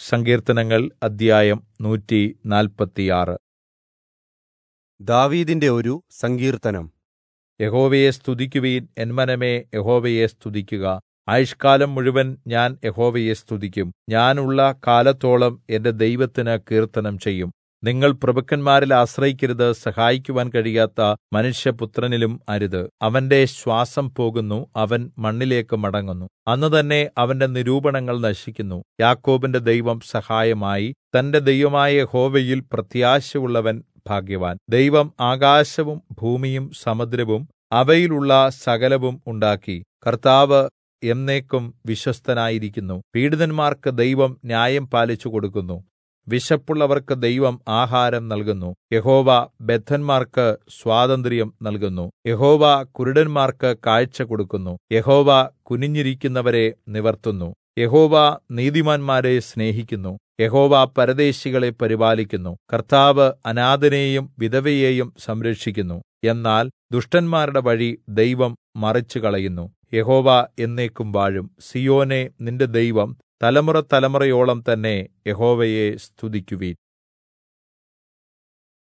സങ്കീർത്തനങ്ങൾ അദ്ധ്യായം നൂറ്റി നാൽപ്പത്തിയാറ് ദാവീദിന്റെ ഒരു സങ്കീർത്തനം യഹോവയെ സ്തുതിക്കുവിൻ എൻ മനമേ യഹോവയെ സ്തുതിക്കുക ആയുഷ്കാലം മുഴുവൻ ഞാൻ യഹോവയെ സ്തുതിക്കും ഞാനുള്ള കാലത്തോളം എന്റെ ദൈവത്തിന് കീർത്തനം ചെയ്യും നിങ്ങൾ പ്രഭുക്കന്മാരിൽ ആശ്രയിക്കരുത് സഹായിക്കുവാൻ കഴിയാത്ത മനുഷ്യപുത്രനിലും അരുത് അവന്റെ ശ്വാസം പോകുന്നു അവൻ മണ്ണിലേക്ക് മടങ്ങുന്നു അന്ന് തന്നെ അവന്റെ നിരൂപണങ്ങൾ നശിക്കുന്നു യാക്കോബിന്റെ ദൈവം സഹായമായി തന്റെ ദൈവമായ യഹോവയിൽ പ്രത്യാശയുള്ളവൻ ഭാഗ്യവാൻ ദൈവം ആകാശവും ഭൂമിയും സമുദ്രവും അവയിലുള്ള സകലവും ഉണ്ടാക്കി കർത്താവ് എന്നേക്കും വിശ്വസ്തനായിരിക്കുന്നു പീഡിതന്മാർക്ക് ദൈവം ന്യായം പാലിച്ചു കൊടുക്കുന്നു വിശപ്പുള്ളവർക്ക് ദൈവം ആഹാരം നൽകുന്നു യഹോവ ബദ്ധന്മാർക്ക് സ്വാതന്ത്ര്യം നൽകുന്നു യഹോവ കുരുടന്മാർക്ക് കാഴ്ച കൊടുക്കുന്നു യഹോവ കുനിഞ്ഞിരിക്കുന്നവരെ നിവർത്തുന്നു യഹോവ നീതിമാന്മാരെ സ്നേഹിക്കുന്നു യഹോവ പരദേശികളെ പരിപാലിക്കുന്നു കർത്താവ് അനാഥനെയും വിധവയെയും സംരക്ഷിക്കുന്നു എന്നാൽ ദുഷ്ടന്മാരുടെ വഴി ദൈവം മറിച്ചുകളയുന്നു യഹോവ എന്നേക്കും വാഴും സിയോനെ നിന്റെ ദൈവം തലമുറ തലമുറയോളം തന്നെ യഹോവയെ സ്തുതിക്കുവിൻ